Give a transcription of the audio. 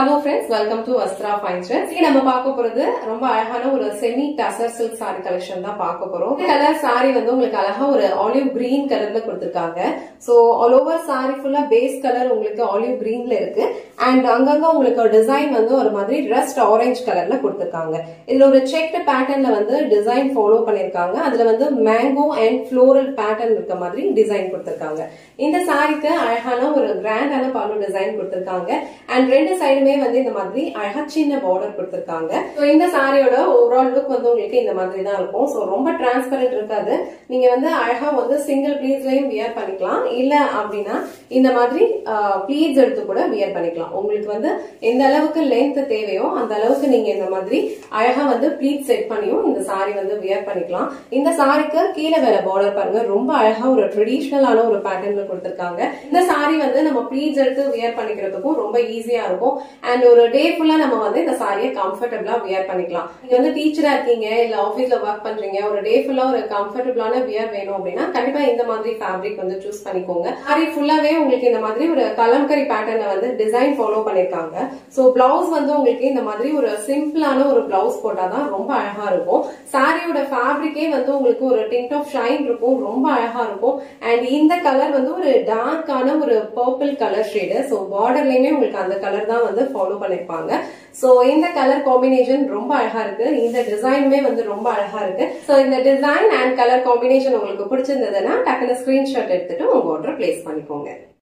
hello friends welcome to Vastra fine friends இன்னைக்கு நம்ம பார்க்க போறது ரொம்ப அழகான ஒரு semi tussar silk sari collection தான் பார்க்க போறோம் இந்த கலர் சாரி வந்து உங்களுக்கு அழகா ஒரு ஆலிவ் கிரீன் கலர்ல கொடுத்திருக்காங்க சோ ஆல் ஓவர் சாரி ஃபுல்லா பேஸ் கலர் உங்களுக்கு ஆலிவ் கிரீன்ல இருக்கு அண்ட் அங்கங்க உங்களுக்கு டிசைன் வந்து ஒரு மாதிரி ரஸ்ட் ஆரஞ்சு கலர்ல கொடுத்திருக்காங்க இதுல ஒரு செக்ட் பேட்டர்ன்ல வந்து டிசைன் ஃபாலோ பண்ணிருக்காங்க அதுல வந்து மேங்கோ அண்ட் ஃப்ளோரல் பேட்டர்ன் இருக்க மாதிரி டிசைன் கொடுத்திருக்காங்க இந்த சாரிக்கு அழகான ஒரு கிராண்டான பல்லு டிசைன் கொடுத்திருக்காங்க அண்ட் ரெண்டு சைடுமே வந்து இந்த மாதிரி அழகா சின்ன பார்டர் கொடுத்திருக்காங்க ஸோ இந்த சாரியோட ஓவரால் லுக் வந்து உங்களுக்கு இந்த மாதிரி தான் இருக்கும் ஸோ ரொம்ப டிரான்ஸ்பரண்ட் இருக்காது நீங்க வந்து அழகா வந்து சிங்கிள் ப்ளீட்ஸ்லயும் வியர் பண்ணிக்கலாம் இல்ல அப்படின்னா இந்த மாதிரி ப்ளீட்ஸ் எடுத்து கூட வியர் பண்ணிக்கலாம் உங்களுக்கு வந்து எந்த அளவுக்கு லென்த் தேவையோ அந்த அளவுக்கு நீங்க இந்த மாதிரி அழகா வந்து ப்ளீட் செட் பண்ணியும் இந்த சாரி வந்து வியர் பண்ணிக்கலாம் இந்த சாரிக்கு கீழே வேற பார்டர் பாருங்க ரொம்ப அழகா ஒரு ட்ரெடிஷ்னலான ஒரு பேட்டர்ன்ல கொடுத்திருக்காங்க இந்த சாரி வந்து நம்ம ப்ளீட்ஸ் எடுத்து வியர் பண்ணிக்கிறதுக்கும் ரொம்ப ஈஸியா இருக்கும் அண்ட் ஒரு டே ஃபுல்லா நம்ம வந்து இந்த சாரியை கம்ஃபர்டபுளா வியர் பண்ணிக்கலாம் நீங்க வந்து டீச்சரா இருக்கீங்க இல்ல ஆபீஸ்ல ஒர்க் பண்றீங்க ஒரு டே ஃபுல்லா ஒரு கம்ஃபர்டபுளான வியர் வேணும் அப்படின்னா கண்டிப்பா இந்த மாதிரி ஃபேப்ரிக் வந்து சூஸ் பண்ணிக்கோங்க சாரி ஃபுல்லாவே உங்களுக்கு இந்த மாதிரி ஒரு கலம்கரி பேட்டர்ல வந்து டிசைன் ஃபாலோ பண்ணிருக்காங்க சோ பிளவுஸ் வந்து உங்களுக்கு இந்த மாதிரி ஒரு சிம்பிளான ஒரு பிளவுஸ் போட்டாதான் ரொம்ப அழகா இருக்கும் சாரியோட ஃபேப்ரிக்கே வந்து உங்களுக்கு ஒரு டிண்ட் ஆஃப் ஷைன் இருக்கும் ரொம்ப அழகா இருக்கும் அண்ட் இந்த கலர் வந்து ஒரு டார்க்கான ஒரு பர்பிள் கலர் ஷேடு ஸோ பார்டர்லயுமே உங்களுக்கு அந்த கலர் தான் வந்து ஃபாலோ பண்ணிருப்பாங்க சோ இந்த கலர் காம்பினேஷன் ரொம்ப அழகா இருக்கு இந்த டிசைனுமே வந்து ரொம்ப அழகா இருக்கு சோ இந்த டிசைன் அண்ட் கலர் காம்பினேஷன் உங்களுக்கு பிடிச்சிருந்ததுன்னா டக்குனு ஸ்கிரீன்ஷாட் எடுத்துட்டு உங்க ஆர்டர் பிளேஸ் பண்ணிக்கோங்க